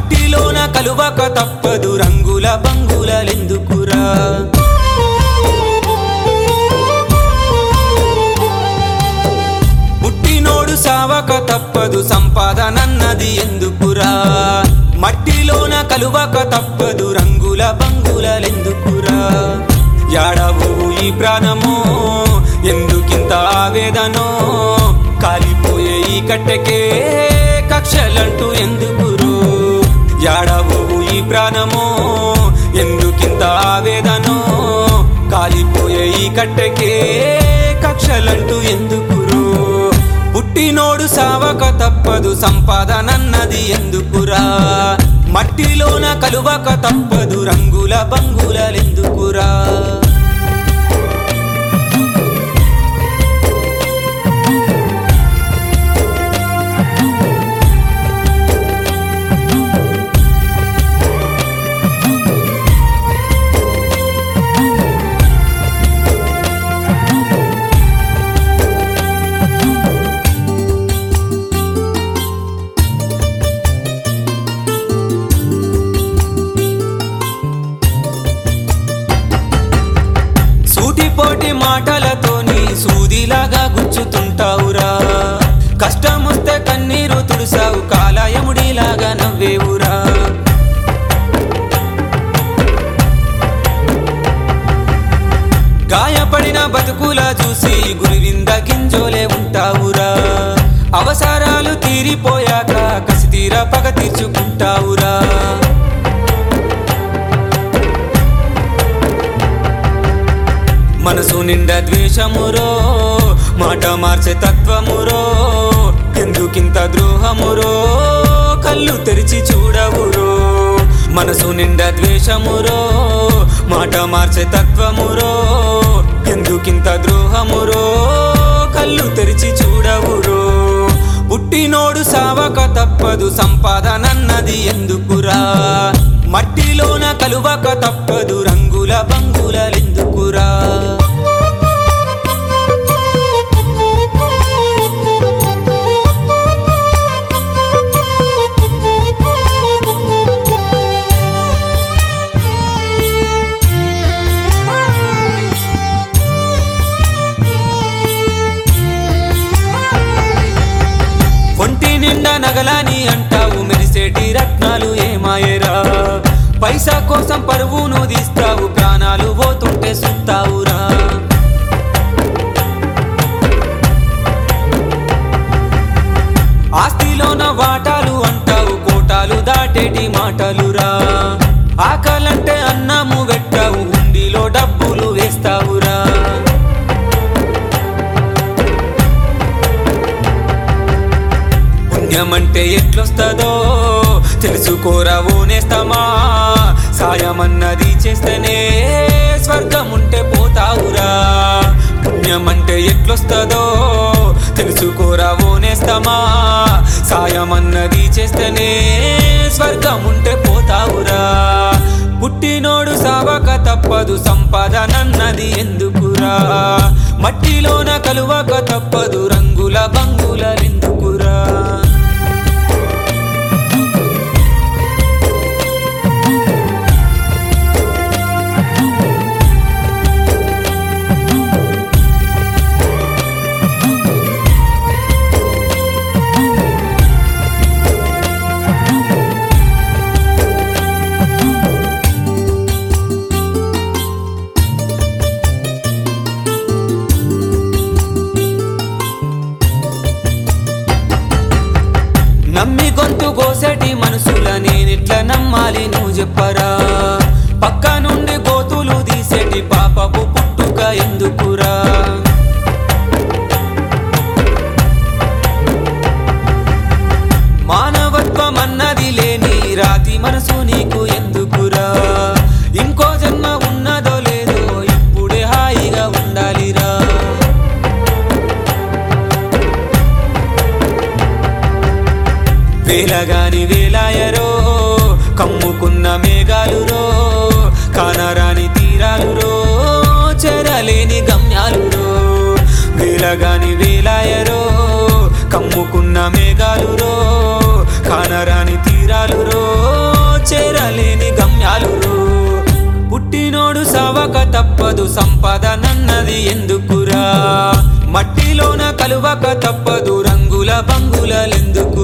మట్టిలోన కలువక తప్పదు రంగుల బంగులెందుకురా పుట్టినోడు సావక తప్పదు సంపాదనన్నది ఎందుకురా మట్టిలోన కలువక తప్పదు రంగుల బంగులెందుకురా యాడవు ఈ ప్రాణమో ఎందుకింత ఆవేదనో కాలిపోయే ఈ కట్టెకే కక్షలంటూ ఎందుకురు యాడవు ఈ ప్రాణమో ఎందుకింత ఆవేదనో కాలిపోయే ఈ కట్టెకే కక్షలంటూ ఎందుకురు పుట్టినోడు సావక తప్పదు సంపాదనన్నది ఎందుకురా మట్టిలోన కలువక తప్పదు రంగుల బంగులెందుకురా సూటిపోటి మాటలతోని సూదిలాగా గుచ్చుతుంటావురా కష్టమొస్తే కన్నీరు తుడిసావు కాలయముడిలాగా నవ్వేవురా గాయపడిన బతుకుల చూసి గురువింద గింజోలే ఉంటావురా అవసరాలు తీరిపోయాక కసి తీర పగ తీర్చుకుంటావురా మనసు నిండా ద్వేషమురో మాట మార్చే తత్వమురో ఎందుకింత ద్రోహమురో కళ్ళు తెరిచి చూడవురో మనసు నిండా ద్వేషమురో మాట మార్చే తత్వమురో ఎందుకింత ద్రోహమురో కళ్ళు తెరిచి చూడవురో పుట్టినోడు సావక తప్పదు సంపాదనన్నది ఎందుకురా మట్టిలోన కలువక తప్పదు రంగుల బంగులెందుకురా ఒంటి నిండా నగలాని అంటావు మెరిసేటి రత్నాలు ఏమాయరా పైసా కోసం పరువును తీస్తావు ప్రాణాలు పోతుంటే సుత్తావురా ఆస్తిలోన వాటాలు అంటావు కోటాలు దాటేటి మాటలురా ఆకలంటే అన్నము పెట్టావు హుండీలో డబ్బులు వేస్తావురా పుణ్యమంటే ఎట్లొస్తుందో తెలుసుకోరా ఓనేస్తామా సాయమన్నది చేస్తేనే స్వర్గం ఉంటే పోతావురా పుణ్యమంటే ఎట్లొస్తుందో తెలుసుకోరా ఓనేస్తామా సాయమన్నది చేస్తేనే స్వర్గం ఉంటే పోతావురా పుట్టినోడు సావక తప్పదు సంపాదనన్నది ఎందుకురా మట్టిలోన కలువక తప్పదు రంగుల బంగులెందుకురా నమ్మి గొంతు కోసటి మనసుల నేనిట్లా నమ్మాలి నువ్వు చెప్పరా పక్క నుండి గోతులు తీసేటి పాపపు పుట్టుక ఎందుకురా మానవత్వం అన్నది లేని రాతి మనసు నీకు ఎందుకురా ఇంకో జన్మ ఉన్నదో లేదో ఇప్పుడే హాయిగా ఉండాలిరా వేలగాని వేలాయరో కమ్ముకున్న మేఘాలురో కానరాని తీరాలురో చెరలేని గమ్యాలురో వేలగాని వేలాయరో కమ్ముకున్న మేఘాలురో కానరాని తీరాలురో తప్పదు సంపదనన్నది ఎందుకురా మట్టిలోన కలువక తప్పదు రంగుల బంగులెందుకురా